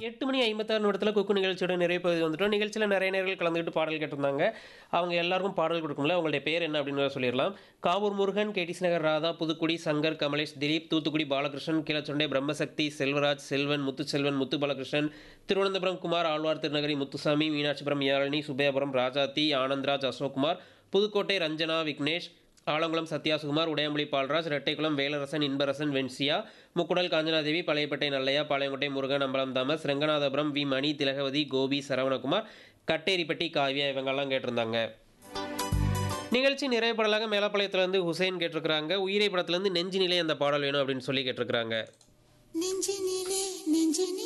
எட்டு மணி ஐம்பத்தாறு நிமிடத்தில் குக்கு நிகழ்ச்சியோட நிறைவு பகுதி வந்துட்டோம் நிகழ்ச்சியில் நிறைய நேர்கள் கலந்துக்கிட்டு பாடல் கேட்டிருந்தாங்க அவங்க எல்லாருக்கும் பாடல் கொடுக்கும்ல அவங்களுடைய பேர் என்ன அப்படின்னு சொல்லிடலாம் Kavur Murugan KTC Nagar Radha Pudukkudi Shankar Kamalesh Dilip Thoothukudi Balakrishnan Keezhachondai Brahmasakthi Selvaraj Selvan Muthuselvan Muthu Balakrishnan Thiruvananthapuram Kumar Alwar Thirunagari Muthusamy Meenakshipuram Yazhini Subepuram Rajathi Anandraj Ashokkumar Pudukkottai Ranjana Vignesh Alangulam Sathya Sukumar Udayamozhi Palraj Rettaikulam Velarasan Inbarasan Vencia Mukkudal Kanchanadevi Pazhayappattai Nallaiya Palayamkottai Murugan Ambalam Thomas Renganathapuram V Mani Thilagavathi Gopi Saravanakumar Katteripatti Kavya இவங்கெல்லாம் கேட்டிருந்தாங்க நிகழ்ச்சி நிறைவுப்படலாக மேலப்பாளையத்துலேருந்து ஹுசைன் கேட்டிருக்கிறாங்க உயிரை படத்துலேருந்து நெஞ்சு நிலை அந்த பாடல் வேணும் அப்படின்னு சொல்லி கேட்டிருக்கிறாங்க நெஞ்சினிலே நெஞ்சினிலே